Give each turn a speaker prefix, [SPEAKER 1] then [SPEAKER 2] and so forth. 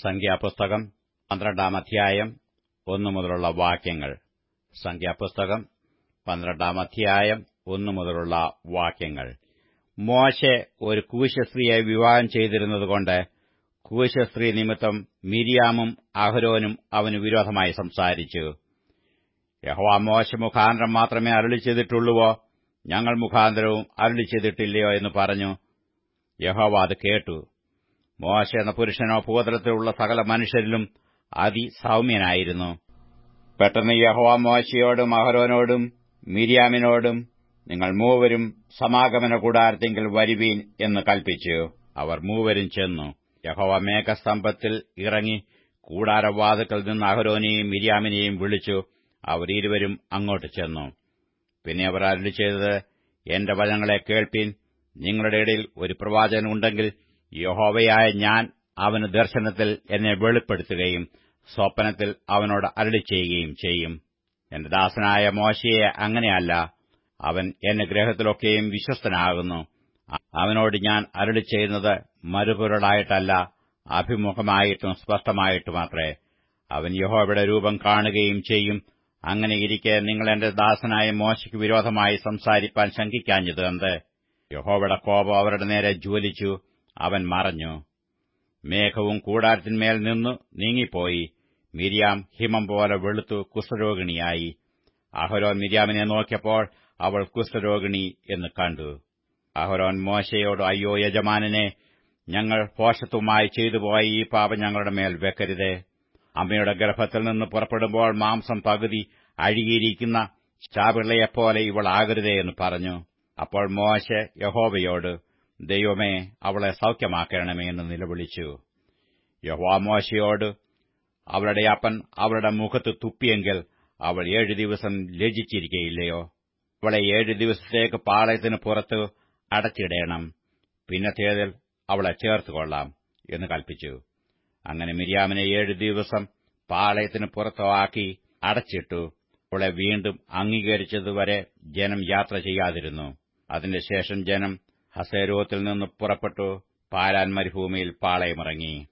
[SPEAKER 1] സംഖ്യാപുസ്തകം പന്ത്രണ്ടാം അധ്യായം ഒന്നു മുതലുള്ള വാക്യങ്ങൾ സംഖ്യാപുസ്തകം പന്ത്രണ്ടാം അധ്യായം ഒന്നു മുതലുള്ള വാക്യങ്ങൾ മോശെ ഒരു കൂശസ്ത്രീയെ വിവാഹം ചെയ്തിരുന്നതുകൊണ്ട് കൂശസ്ത്രീ നിമിത്തം മിരിയാമും അഹരോനും അവന് വിരോധമായി സംസാരിച്ചു യഹോവ മോശ മുഖാന്തരം മാത്രമേ അരുളി ചെയ്തിട്ടുള്ളുവോ ഞങ്ങൾ മുഖാന്തരവും അരുളി ചെയ്തിട്ടില്ലയോ എന്ന് പറഞ്ഞു യഹോവ അത് കേട്ടു മോശ എന്ന പുരുഷനോ ഭൂതലത്തിലുള്ള സകല മനുഷ്യരിലും അതിസൗമ്യനായിരുന്നു പെട്ടെന്ന് യഹോവ മോശയോടും അഹരോനോടും മിരിയാമിനോടും നിങ്ങൾ മൂവരും സമാഗമന കൂടാരത്തെങ്കിൽ വരുവീൻ എന്ന് കൽപ്പിച്ചു അവർ മൂവരും ചെന്നു യഹോവ മേഘസ്തംഭത്തിൽ ഇറങ്ങി കൂടാരവാതുക്കൾ നിന്ന് അഹരോനെയും മിരിയാമിനെയും വിളിച്ചു അവർ ഇരുവരും അങ്ങോട്ട് ചെന്നു പിന്നെ അവർ അരുളി ചെയ്തത് എന്റെ വചനങ്ങളെ കേൾപ്പീൻ നിങ്ങളുടെ ഇടയിൽ ഒരു പ്രവാചകൻ ഉണ്ടെങ്കിൽ യഹോവയായ ഞാൻ അവന് ദർശനത്തിൽ എന്നെ വെളിപ്പെടുത്തുകയും സ്വപ്നത്തിൽ അവനോട് അരളി ചെയ്യുകയും ചെയ്യും എന്റെ ദാസനായ മോശയെ അങ്ങനെയല്ല അവൻ എന്റെ ഗ്രഹത്തിലൊക്കെയും വിശ്വസ്തനാകുന്നു അവനോട് ഞാൻ അരളി ചെയ്യുന്നത് മറുപൊരുളായിട്ടല്ല അഭിമുഖമായിട്ടും സ്പഷ്ടമായിട്ടുമത്രേ അവൻ യഹോവയുടെ രൂപം കാണുകയും ചെയ്യും അങ്ങനെ ഇരിക്കെ നിങ്ങൾ എന്റെ ദാസനായ മോശയ്ക്ക് വിരോധമായി സംസാരിപ്പാൻ ശങ്കിക്കാഞ്ഞത് എന്ത് യഹോവയുടെ കോപം അവരുടെ നേരെ ജ്വലിച്ചു അവൻ മറഞ്ഞു മേഘവും കൂടാരത്തിന്മേൽ നിന്നു നീങ്ങിപ്പോയി മിരിയാം ഹിമം പോലെ വെളുത്തു കുഷ്ഠരോഗിണിയായി അഹരോൻ മിരിയാമിനെ നോക്കിയപ്പോൾ അവൾ കുഷ്ഠരോഗിണി എന്ന് കണ്ടു അഹരോൻ മോശയോട് അയ്യോ യജമാനനെ ഞങ്ങൾ പോഷത്വമായി ചെയ്തുപോയ ഈ പാപം ഞങ്ങളുടെ മേൽ വെക്കരുതേ അമ്മയുടെ ഗർഭത്തിൽ നിന്ന് പുറപ്പെടുമ്പോൾ മാംസം പകുതി അഴുകിയിരിക്കുന്ന ചാപിള്ളയെപ്പോലെ ഇവൾ ആകരുതേ എന്ന് പറഞ്ഞു അപ്പോൾ മോശ യഹോവയോട് ദൈവമേ അവളെ സൌഖ്യമാക്കണമേ എന്ന് നിലവിളിച്ചു യഹോവ മോശയോട് അവളുടെ അപ്പൻ അവളുടെ മുഖത്ത് തുപ്പിയെങ്കിൽ അവൾ ഏഴു ദിവസം ലജിച്ചിരിക്കയില്ലയോ അവളെ ഏഴു ദിവസത്തേക്ക് പാളയത്തിന് പുറത്ത് അടച്ചിടേണം പിന്നത്തേതിൽ അവളെ ചേർത്തുകൊള്ളാം എന്ന് കൽപ്പിച്ചു അങ്ങനെ മിരിയാമിനെ ഏഴു ദിവസം പാളയത്തിന് പുറത്താക്കി അടച്ചിട്ടു അവളെ വീണ്ടും അംഗീകരിച്ചതുവരെ ജനം യാത്ര ചെയ്യാതിരുന്നു അതിന്റെ ശേഷം ജനം ഹസേരോത്തിൽ നിന്ന് പുറപ്പെട്ടു പാലാൻ മരുഭൂമിയിൽ പാളയമിറങ്ങി